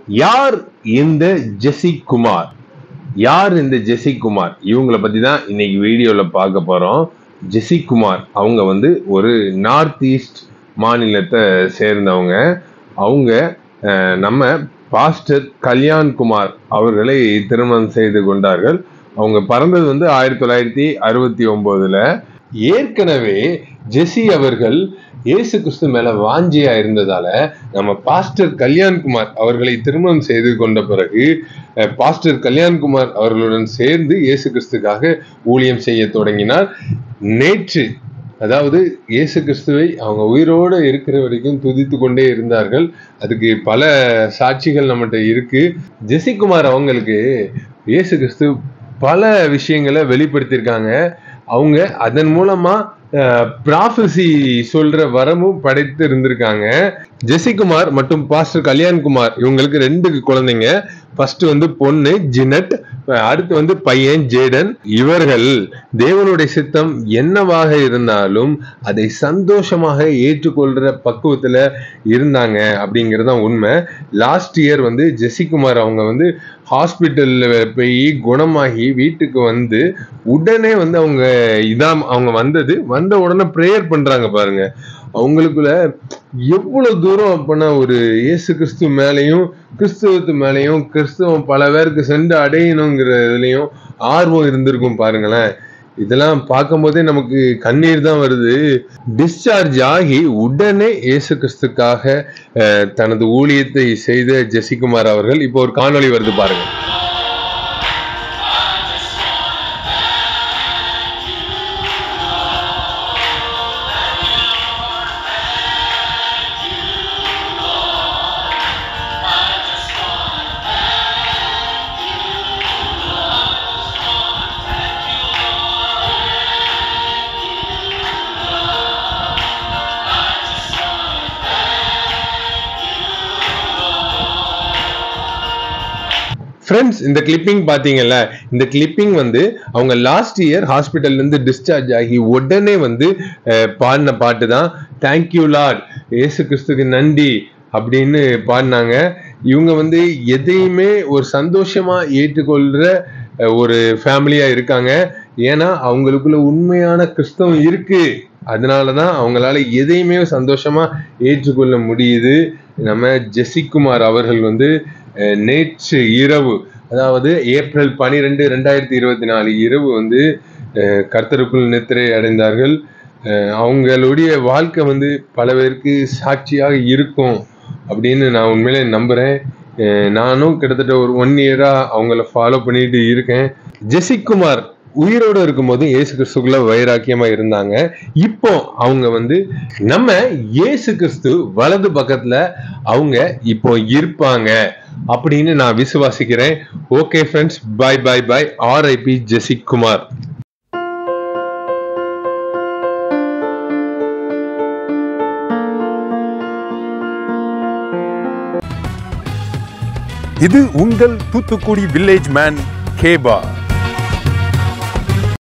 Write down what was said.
யார் இந்த ஜெசி குமார் யார் இந்த ஜெசி குமார் இவங்கள பத்தி தான் இன்னைக்கு வீடியோல பார்க்க போறோம் ஜெசி குமார் அவங்க வந்து ஒரு நார்த் ஈஸ்ட் மாநிலத்தை சேர்ந்தவங்க அவங்க அஹ், நம்ம பாஸ்டர் கல்யாண் குமார் அவர்களை திருமணம் செய்து கொண்டார்கள் அவங்க பிறந்தது வந்து ஆயிரத்தி தொள்ளாயிரத்தி அறுபத்தி ஒன்பதுல ஏற்கனவே ஜெசி அவர்கள் இயேசு கிறிஸ்து மேல வாஞ்சியா இருந்ததால நம்ம பாஸ்டர் கல்யாண்குமார் அவர்களை திருமணம் செய்து கொண்ட பிறகு அஹ், பாஸ்டர் கல்யாண்குமார் அவர்களுடன் சேர்ந்து இயேசு கிறிஸ்துக்காக ஊழியம் செய்ய தொடங்கினார் நேற்று அதாவது இயேசு கிறிஸ்துவை அவங்க உயிரோடு இருக்கிற வரைக்கும் துதித்து கொண்டே இருந்தார்கள் அதுக்கு பல சாட்சிகள் நம்மகிட்ட இருக்கு ஜெசிகுமார் அவங்களுக்கு இயேசு கிறிஸ்து பல விஷயங்களை வெளிப்படுத்தியிருக்காங்க அவங்க அதன் மூலமா ப்ராஃபசி சொல்ற வரமும் படைத்து இருந்திருக்காங்க ஜெசிகுமார் மற்றும் பாஸ்டர் கல்யாண்குமார் இவங்களுக்கு ரெண்டு குழந்தைங்க ஃபர்ஸ்ட் வந்து பொண்ணு ஜினட் அடுத்து வந்து பையன் ஜேடன் இவர்கள் தேவனுடைய சித்தம் என்னவாக இருந்தாலும் அதை சந்தோஷமாக ஏற்றுக்கொள்ற பக்குவத்துல இருந்தாங்க அப்படிங்கிறது தான் உண்மை லாஸ்ட் இயர் வந்து ஜெசிகுமார் அவங்க வந்து ஹாஸ்பிட்டல்ல போய் குணமாகி வீட்டுக்கு வந்து உடனே வந்து அவங்க இதான் அவங்க வந்தது வந்த உடனே ப்ரேயர் பண்றாங்க பாருங்க அவங்களுக்குள்ள எவ்வளவு தூரம் அப்பனா ஒரு இயேசு கிறிஸ்து மேலேயும் கிறிஸ்துவத்து மேலேயும் கிறிஸ்துவம் பல பேருக்கு சென்று அடையணுங்கிற இதுலயும் ஆர்வம் இருந்திருக்கும் பாருங்களேன் இதெல்லாம் பார்க்கும்போதே நமக்கு கண்ணீர் தான் வருது டிஸ்சார்ஜ் ஆகி உடனே இயேசு கிறிஸ்துக்காக அஹ், தனது ஊழியத்தை செய்த ஜெசிகுமார் அவர்கள் இப்போ ஒரு காணொளி வருது பாருங்க ஃப்ரெண்ட்ஸ் இந்த கிளிப்பிங் பார்த்தீங்கல்ல இந்த கிளிப்பிங் வந்து அவங்க லாஸ்ட் இயர் ஹாஸ்பிட்டல்லேருந்து டிஸ்சார்ஜ் ஆகி உடனே வந்து அஹ், பாடின பாட்டு தான் தேங்க்யூ லார்ட் இயேசு கிறிஸ்துக்கு நன்றி அப்படின்னு பாடினாங்க இவங்க வந்து எதையுமே ஒரு சந்தோஷமா ஏற்றுக்கொள்ற அஹ், ஒரு ஃபேமிலியா இருக்காங்க ஏன்னா அவங்களுக்குள்ள உண்மையான கிறிஸ்தவம் இருக்கு அதனால தான் அவங்களால எதையுமே சந்தோஷமா ஏற்றுக்கொள்ள முடியுது நம்ம ஜெசிகுமார் அவர்கள் வந்து அஹ், நேற்று இரவு அதாவது ஏப்ரல் பனிரெண்டு ரெண்டாயிரத்தி இருபத்தி நாலு இரவு வந்து அஹ், கர்த்தருக்குள் நித்திரை அடைந்தார்கள் அஹ், அவங்களுடைய வாழ்க்கை வந்து பல பேருக்கு சாட்சியாக இருக்கும் அப்படின்னு நான் உண்மையிலே நம்புறேன் அஹ், நானும் கிட்டத்தட்ட ஒரு ஒன் இயரா அவங்கள ஃபாலோ பண்ணிட்டு இருக்கேன் ஜெசிகுமார் உயிரோடு இருக்கும்போது இயேசு கிறிஸ்துக்குள்ள வைராக்கியமா இருந்தாங்க இப்போ அவங்க வந்து நம்ம இயேசு கிறிஸ்து வலது பக்கத்துல அவங்க இப்போ இருப்பாங்க அப்படின்னு நான் விசுவாசிக்கிறேன் okay friends bye bye bye RIP Jesikumar இது உங்கள் தூத்துக்குடி வில்லேஜ் மேன் கேபா